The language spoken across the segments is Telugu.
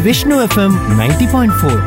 Vishnu FM ninety point four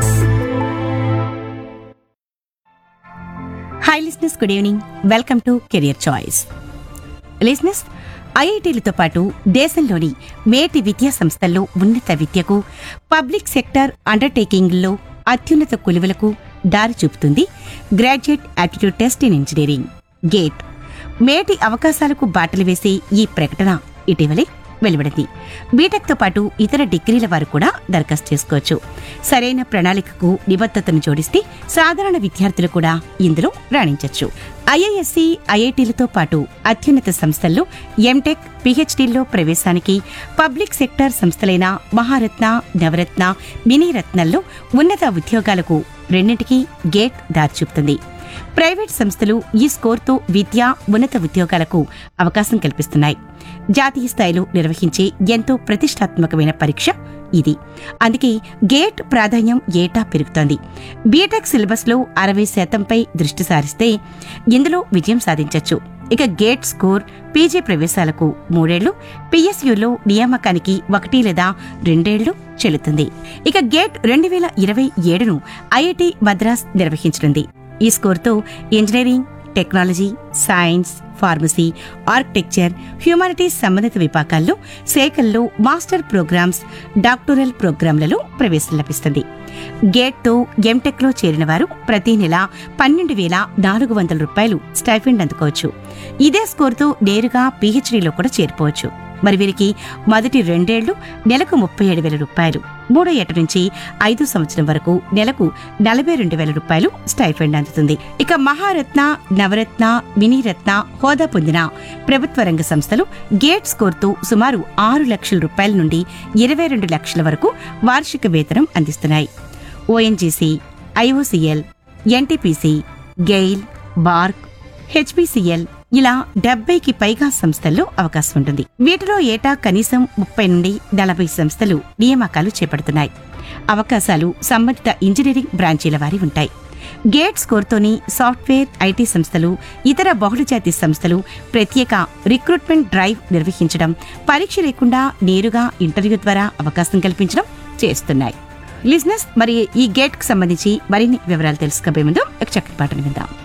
hi listeners good evening welcome to career choice listeners ఐఐటీలతో పాటు దేశంలోని మేటి విద్యా సంస్థల్లో ఉన్నత విద్యకు పబ్లిక్ సెక్టర్ అండర్టేకింగ్లో అత్యున్నత కొలువులకు దారి చూపుతుంది graduate aptitude test in engineering GATE మేటి అవకాశాలకు బాటలు వేసే ఈ ప్రకటన ఇటీవలే వెలువడింది బీటెక్తో పాటు ఇతర డిగ్రీల వారు కూడా దరఖాస్తు చేసుకోవచ్చు సరైన ప్రణాళికకు నిబద్ధతను జోడిస్తే సాధారణ విద్యార్థులు కూడా ఇందులో రాణించవచ్చు ఐఐఎస్సి ఐఐటీలతో పాటు అత్యున్నత సంస్థల్లో ఎంటెక్ పిహెచ్డీల్లో ప్రవేశానికి పబ్లిక్ సెక్టర్ సంస్థలైన మహారత్న నవరత్న మినీరత్నంలో ఉన్నత ఉద్యోగాలకు రెండింటికి గేట్ దారి చూపుతుంది ప్రైవేట్ సంస్థలు ఈ స్కోర్తో విద్యా ఉన్నత ఉద్యోగాలకు అవకాశం కల్పిస్తున్నాయి జాతీయ స్థాయిలో నిర్వహించే ఎంతో ప్రతిష్టాత్మకమైన పరీక్ష ఇది అందుకే గేట్ ప్రాధాన్యం ఏటా పెరుగుతోంది బీటెక్ సిలబస్లో అరవై శాతంపై దృష్టి సారిస్తే ఇందులో విజయం సాధించవచ్చు ఇక గేట్ స్కోర్ పీజీ ప్రవేశాలకు మూడేళ్లు పిఎస్యులో నియామకానికి ఒకటి లేదా రెండేళ్లు చెల్లుతుంది ఇక గేట్ రెండు వేల ఇరవై ఏడును ఐఐటి మద్రాస్ నిర్వహించనుంది ఈ స్కోర్తో engineering technology science pharmacy architecture humanities సంబంధిత విభాగాల్లో శాఖల్లో మాస్టర్ ప్రోగ్రామ్స్ డాక్టోరల్ ప్రోగ్రాంలలో ప్రవేశం లభిస్తుంది గేట్తో ఎంటెక్లో చేరిన వారు ప్రతి నెల పన్నెండు వేల నాలుగు వందల రూపాయలు స్టైఫండ్ అందుకోవచ్చు ఇదే స్కోర్తో నేరుగా పీహెచ్డీలో కూడా చేరిపోవచ్చు మరి వీరికి మొదటి రెండేళ్లు నెలకు ముప్పై ఏడు వేల రూపాయలు మూడో ఏట నుంచి ఐదు సంవత్సరం వరకు నెలకు నలభై రెండు వేల రూపాయలు స్టైఫండ్ అందుతుంది ఇక మహారత్న నవరత్న మినీరత్న హోదా పొందిన ప్రభుత్వ రంగ సంస్థలు గేట్ స్కోర్తో సుమారు ఆరు లక్షల రూపాయల నుండి ఇరవై రెండు లక్షల వరకు వార్షిక వేతనం అందిస్తున్నాయి ONGC IOCL NTPC GAIL BARC HPCL ఇలా డెబ్బైకి పైగా సంస్థల్లో అవకాశం ఉంటుంది వీటిలో ఏటా కనీసం ముప్పై నుండి నలభై సంస్థలు నియామకాలు చేపడుతున్నాయి అవకాశాలు సంబంధిత ఇంజనీరింగ్ బ్రాంచీల వారి ఉంటాయి గేట్ స్కోర్తోని సాఫ్ట్వేర్ ఐటీ సంస్థలు ఇతర బహుళజాతి సంస్థలు ప్రత్యేక రిక్రూట్మెంట్ డ్రైవ్ నిర్వహించడం పరీక్ష లేకుండా నేరుగా ఇంటర్వ్యూ ద్వారా అవకాశం కల్పించడం చేస్తున్నాయి లిజినెస్ మరి ఈ గేట్ కు సంబంధించి మరిన్ని వివరాలు తెలుసుకోబోయే ముందు ఒక చక్కటి పాటను విందాం